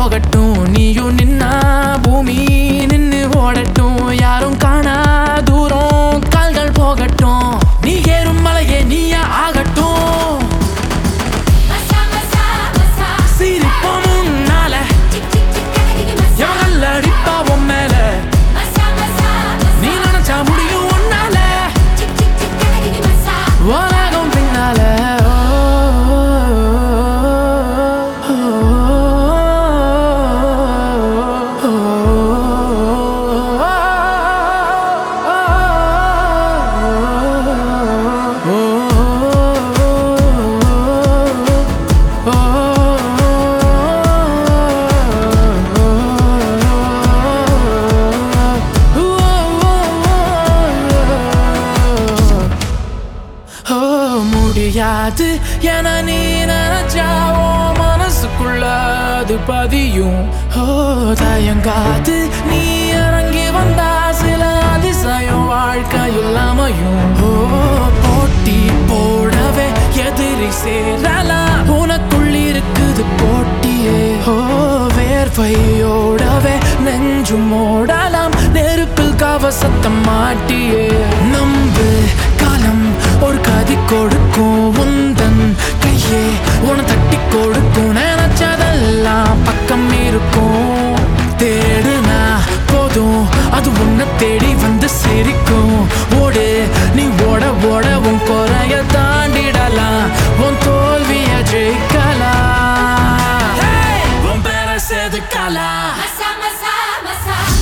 போகட்டும் நீயும் நின்னா பூமி நின்னு ஓடட்டும் யாரும் காணா தூரம் கால்கள் போகட்டும் நீ ஏறும் மலையே நீயா ஆகட்டும் மசா மசா மசா சிரிப்போம் முன்னால டிக் டிக் டிக் கலகிரி மசா எவங்கள் அடிப்பா உன் மேல மசா மசா நீ நினைச்சா முடியும் உன்னால டிக் டிக் டிக் கலகிரி மசா உலகம் பின்னால ஓ முடியாது என நீ நினைச்சா ஓ மனசுக்குள்ள அது பதியும் ஓ தயங்காது நீ இறங்கி வந்தா சில அதிசயம் வாழ்க்கையில் அமையும் ஓ போட்டி போடவே எதிரி சேரலாம் உனக்குள் இருக்குது போட்டியே ஓ வேர்வையோடவே நெஞ்சும் ஓடலாம் நெருப்பில் கவசத்தம் மாட்டியே நம்பு காலம் ஒரு கதி கொடுக்கும் உந்தன் கையே உன தட்டி கொடுக்கும் நினைச்சதெல்லாம் பக்கம் இருக்கும் தேடுனா போதும் அது உன்னை தேடி வந்து சிரிக்கும் ஓடு நீ ஓட ஓட உன் குறைய தாண்டிடலாம் உன் தோல்விய ஜெயிக்கலாம் உன் பேர செதுக்கலாம் மசா மசா மசா